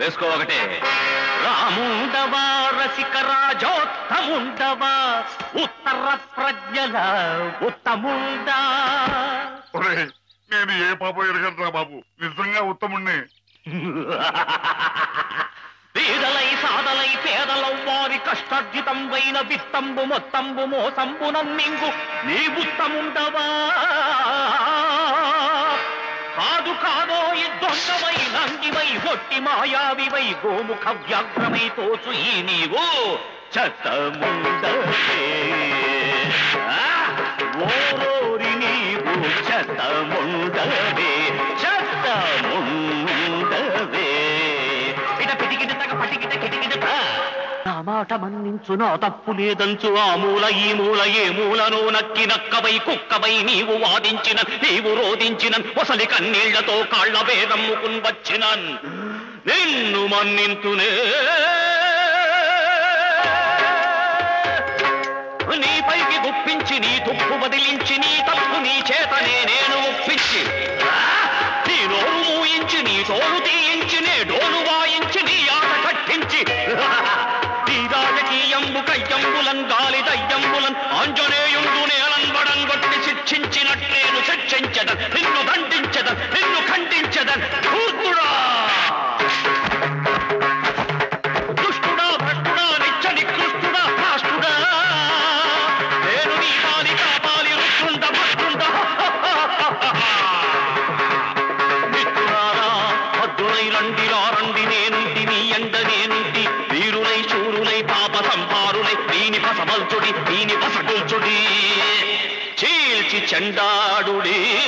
వేసుకో ఒకటే రాముండవా రసిక రాజోత్తముండవా ఉత్తర ప్రజ్ఞల ఉత్తముండా ఒరేయ్ నేను ఏ పాపం ఎరగనరా బాబు నిజంగా ఉత్తముణ్ణి పేదలై సాదలై పేదలౌ వారి కష్టార్జితంబైన విత్తంబు మొత్తంబు మోసంబు నమ్మింగు నీ ఉత్తముండవా కాదు కాదో ఈ దొంగవై నంగివై ఒట్టి మాయావివై గోముఖ వ్యాఘ్రమై తోచు ఈ నీవు చెత్తముండవే ఆ! ఓరోరి నీవు చెత్తముండవే చెత్తముండవే ఇట పిటికిట తగ పటికిట కిటికిట నా మాట మన్నించు నా తప్పు లేదంచు ఆ మూల ఈ మూల ఏ మూలను నక్కి నక్కవై కుక్కవై నీవు వాదించిన నీవు రోధించిన ఒసలి కన్నీళ్లతో కాళ్ల వేదమ్ముకుని వచ్చినన్ నిన్ను మన్నింతునే నీ పైకి గుప్పించి నీ తుప్పు వదిలించి నీ తప్పు నీ చేతనే నేను ఒప్పించి ఆ! నీ నోరు మూయించి నీ తోలు తీయించి నే డోలు వాయించి నీ ఆట కట్టించి నీ రాజకీయంబు కయ్యంబులన్ గాలి దయ్యంబులన్ ఆంజనేయుండు నేలన్ వడంగొట్టి శిక్షించినట్లేను శిక్షించదన్ నిన్ను దండించదన్ నిన్ను ఖండించదన్ ధూర్తుడా దుష్టుడా భ్రష్టుడా నిత్య నికృష్టుడా రాష్ట్రుడా నేను నీ పాలి కాపాలి రుష్టుండ భక్తుండ మిత్రులారా భద్రులై రండి రండి నేనుంటి నీ ఎండ నేనుంటి వీరులై శూరులై పాప సంహారులై దీని పసమల్చుడి దీని పసగుల్చుడి చీల్చి చెండాడుడి